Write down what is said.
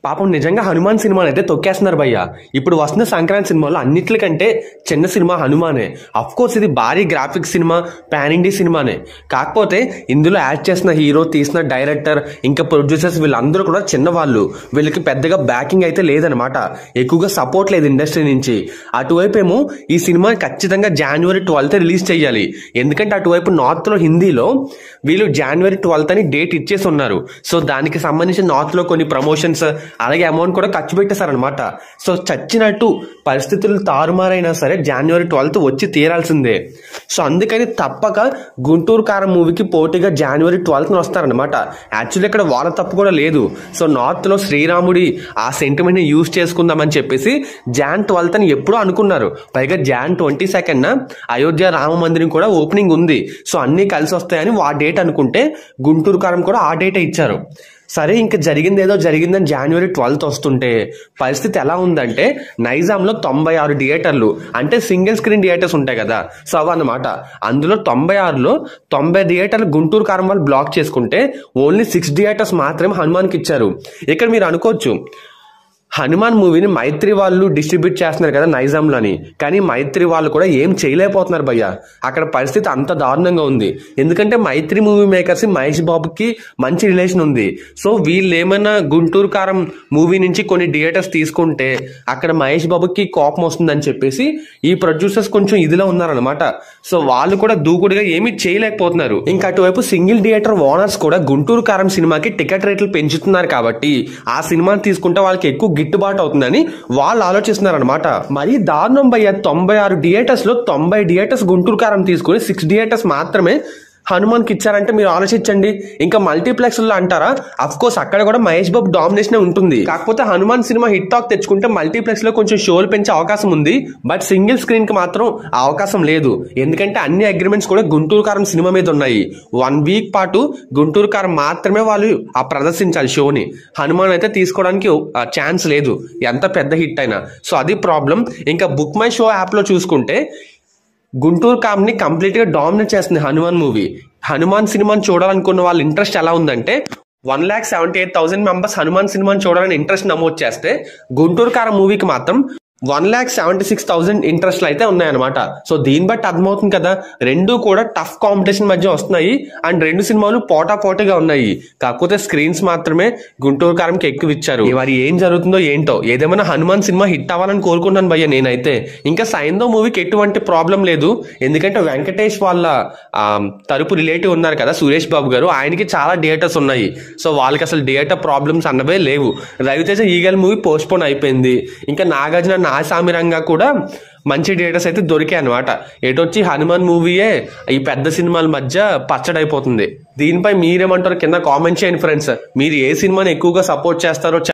పాపం నిజంగా హనుమాన్ సినిమాని అయితే తొక్కేస్తున్నారు భయ్య ఇప్పుడు వస్తున్న సంక్రాంతి సినిమాలో అన్నిటికంటే చిన్న సినిమా హనుమానే అఫ్ కోర్స్ ఇది భారీ గ్రాఫిక్స్ సినిమా పాన్ ఇండియా సినిమానే కాకపోతే ఇందులో యాడ్ చేసిన హీరో తీసిన డైరెక్టర్ ఇంకా ప్రొడ్యూసర్స్ వీళ్ళందరూ కూడా చిన్నవాళ్ళు వీళ్ళకి పెద్దగా బ్యాకింగ్ అయితే లేదనమాట ఎక్కువగా సపోర్ట్ లేదు ఇండస్ట్రీ నుంచి అటువైపు ఏమో ఈ సినిమా ఖచ్చితంగా జనవరి ట్వెల్త్ రిలీజ్ చేయాలి ఎందుకంటే అటువైపు నార్త్ లో హిందీలో వీళ్ళు జనవరి ట్వెల్త్ అని డేట్ ఇచ్చేసి ఉన్నారు సో దానికి సంబంధించి నార్త్ లో కొన్ని ప్రమోషన్స్ అలాగే అమౌంట్ కూడా ఖర్చు పెట్టేశారనమాట సో చచ్చినట్టు పరిస్థితులు తారుమారైనా సరే జనవరి ట్వెల్త్ వచ్చి తీరాల్సిందే సో అందుకని తప్పక గుంటూరు కారం మూవీకి పోటీగా జనవరి ట్వెల్త్ వస్తారనమాట యాక్చువల్లీ ఇక్కడ వాళ్ళ తప్పు కూడా లేదు సో నార్త్ లో శ్రీరాముడి ఆ సెంటిమెంట్ ని యూజ్ చేసుకుందామని చెప్పేసి జాన్ ట్వెల్త్ అని ఎప్పుడో అనుకున్నారు పైగా Jan twenty second Ayodhya Rama మందిరం కూడా ఓపెనింగ్ ఉంది సో అన్ని కలిసి వస్తాయని ఆ డేట్ అనుకుంటే గుంటూరు కారం కూడా ఆ డేటే ఇచ్చారు సరే ఇంకా జరిగింది ఏదో జరిగిందని జనవరి ట్వెల్త్ వస్తుంటే పరిస్థితి ఎలా ఉందంటే నైజాంలో తొంభై ఆరు థియేటర్లు అంటే సింగిల్ స్క్రీన్ థియేటర్స్ ఉంటాయి కదా సో అవన్నమాట అందులో తొంభై ఆరులో తొంభై థియేటర్లు గుంటూరు కారం వాళ్ళు బ్లాక్ చేసుకుంటే ఓన్లీ సిక్స్ థియేటర్స్ మాత్రమే హనుమాన్కి ఇచ్చారు ఇక్కడ మీరు అనుకోవచ్చు హనుమాన్ మూవీని మైత్రి వాళ్ళు డిస్ట్రిబ్యూట్ చేస్తున్నారు కదా నైజాంలోని కానీ మైత్రి వాళ్ళు కూడా ఏం చేయలేకపోతున్నారు భయ్య అక్కడ పరిస్థితి అంత దారుణంగా ఉంది ఎందుకంటే మైత్రి మూవీ మేకర్స్ మహేష్ బాబుకి మంచి రిలేషన్ ఉంది సో వీళ్ళు ఏమైనా గుంటూరు కారం మూవీ నుంచి కొన్ని థియేటర్స్ తీసుకుంటే అక్కడ మహేష్ బాబుకి కోపం వస్తుందని చెప్పేసి ఈ ప్రొడ్యూసర్స్ కొంచెం ఇదిలో ఉన్నారనమాట సో వాళ్ళు కూడా దూకుడుగా ఏమీ చేయలేకపోతున్నారు ఇంకా అటువైపు సింగిల్ థియేటర్ ఓనర్స్ కూడా గుంటూరు కారం సినిమాకి టికెట్ రేట్లు పెంచుతున్నారు కాబట్టి ఆ సినిమాని తీసుకుంటే వాళ్ళకి ఎక్కువ గిట్టుబాటు అవుతుందని వాళ్ళు ఆలోచిస్తున్నారు అనమాట మరి దారుణం భయ్య తొంభై ఆరు థియేటర్స్ లో తొంభై థియేటర్స్ గుంటూరు కారం తీసుకుని సిక్స్ థియేటర్స్ మాత్రమే హనుమాన్కి ఇచ్చారంటే మీరు ఆలోచించండి ఇంకా మల్టీప్లెక్స్ లో అంటారా అఫ్ కోర్స్ అక్కడ కూడా మహేష్ బాబు డామినేషన్ ఉంటుంది కాకపోతే హనుమాన్ సినిమా హిట్ టాక్ తెచ్చుకుంటే మల్టీప్లెక్స్ లో కొంచెం షోలు పెంచే అవకాశం ఉంది బట్ సింగిల్ స్క్రీన్ కి మాత్రం ఆ అవకాశం లేదు ఎందుకంటే అన్ని అగ్రిమెంట్స్ కూడా గుంటూరు కారం సినిమా మీద ఉన్నాయి వన్ వీక్ పాటు గుంటూరు కారం మాత్రమే వాళ్ళు ఆ ప్రదర్శించాలి షోని హనుమాన్ అయితే తీసుకోవడానికి ఛాన్స్ లేదు ఎంత పెద్ద హిట్ అయినా సో అది ప్రాబ్లం ఇంకా బుక్ మై షో యాప్ లో చూసుకుంటే గుంటూరు కామ్ని కంప్లీట్ గా డామినేట్ చేస్తుంది హనుమాన్ మూవీ హనుమాన్ సినిమాని చూడాలనుకున్న వాళ్ళ ఇంట్రెస్ట్ ఎలా ఉందంటే one lakh seventy eight thousand members Hanuman సినిమాని చూడాలని ఇంట్రెస్ట్ నమోదు చేస్తే గుంటూరు కారం మూవీకి మాత్రం one lakh seventy six thousand ఇంట్రెస్ట్లు అయితే ఉన్నాయన్నమాట సో దీన్ని బట్టి అర్థమవుతుంది కదా రెండు కూడా టఫ్ కాంపిటీషన్ మధ్య వస్తున్నాయి అండ్ రెండు సినిమాలు పోటా పోటీగా ఉన్నాయి కాకపోతే స్క్రీన్స్ మాత్రమే గుంటూరు కారంకి ఎక్కువ ఇచ్చారు మరి ఏం జరుగుతుందో ఏంటో ఏదేమైనా హనుమాన్ సినిమా హిట్ అవ్వాలని కోరుకుంటున్నాను భయ్య నేనైతే ఇంకా సైందో మూవీకి ఎటువంటి ప్రాబ్లం లేదు ఎందుకంటే వెంకటేష్ వాళ్ళ ఆ, తరపు రిలేటివ్ ఉన్నారు కదా సురేష్ బాబు గారు ఆయనకి చాలా థియేటర్స్ ఉన్నాయి సో వాళ్ళకి అసలు థియేటర్ ప్రాబ్లమ్స్ అన్నవే లేవు Raviteja Eagle movie postpone అయిపోయింది ఇంకా నాగార్జున నాసామిరంగా కూడా మంచి థియేటర్స్ అయితే దొరికాయి అనమాట ఎటొచ్చి హనుమాన్ మూవీయే ఈ పెద్ద సినిమాల మధ్య పచ్చడైపోతుంది దీనిపై మీరేమంటారు కింద కామెంట్ చేయండి ఫ్రెండ్స్ మీరు ఏ సినిమాని ఎక్కువగా సపోర్ట్ చేస్తారో